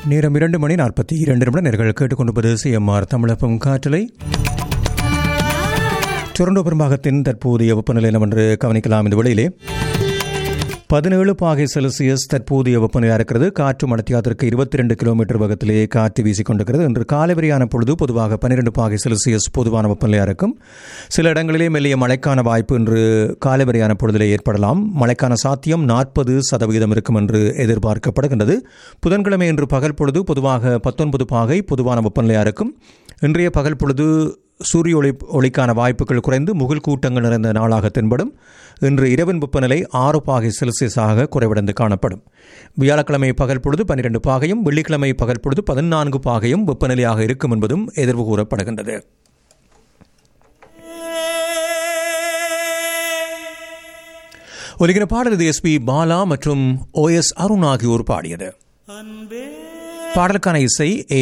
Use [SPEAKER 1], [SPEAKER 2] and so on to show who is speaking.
[SPEAKER 1] நேரம் இரண்டு மணி நாற்பத்தி இரண்டு நிமிடம் நேர்கள் கேட்டுக்கொண்டிருப்பது சிஎம்ஆர் தமிழகம் காற்றலை டொரண்டோ பெரும்பாகத்தின் தற்போதைய வெப்பநிலை என்னவென்று கவனிக்கலாம் இந்த வேளையிலே பதினேழு பாகை செல்சியஸ் தற்போதைய வெப்பநிலையாக இருக்கிறது காற்று மடத்தியாத்திற்கு இருபத்தி ரெண்டு கிலோமீட்டர் வேகத்திலே காற்று வீசிக்கொண்டிருக்கிறது இன்று காலை வரையான பொழுது பொதுவாக பன்னிரெண்டு பாகை செல்சியஸ் பொதுவான வெப்பநிலையாக இருக்கும் சில இடங்களிலே மெல்லிய மழைக்கான வாய்ப்பு இன்று காலை வரையான பொழுதிலே ஏற்படலாம் மழைக்கான சாத்தியம் நாற்பது சதவீதம் இருக்கும் என்று எதிர்பார்க்கப்படுகின்றது புதன்கிழமை இன்று பகல் பொழுது பொதுவாக பத்தொன்பது பாகை பொதுவான வெப்பநிலையாக இருக்கும் இன்றைய பகல் பொழுது சூரிய ஒளி ஒளிக்கான வாய்ப்புகள் குறைந்து முகில் கூட்டங்கள் நிறைந்த நாளாக தென்படும் இன்று இரவின் வெப்பநிலை ஆறு பாகை செல்சியஸாக குறைவடைந்து காணப்படும் வியாழக்கிழமை பகல் பொழுது பன்னிரண்டு பாகையும் வெள்ளிக்கிழமை பகல் பொழுது பதினான்கு பாகையும் வெப்பநிலையாக இருக்கும் என்பதும் எதிர்வு கூறப்படுகின்றது ஒலிகிற பாடல் எஸ்பி பாலா மற்றும் ஓ எஸ் அருண் ஆகியோர் பாடியது பாடலுக்கான இசை ஏ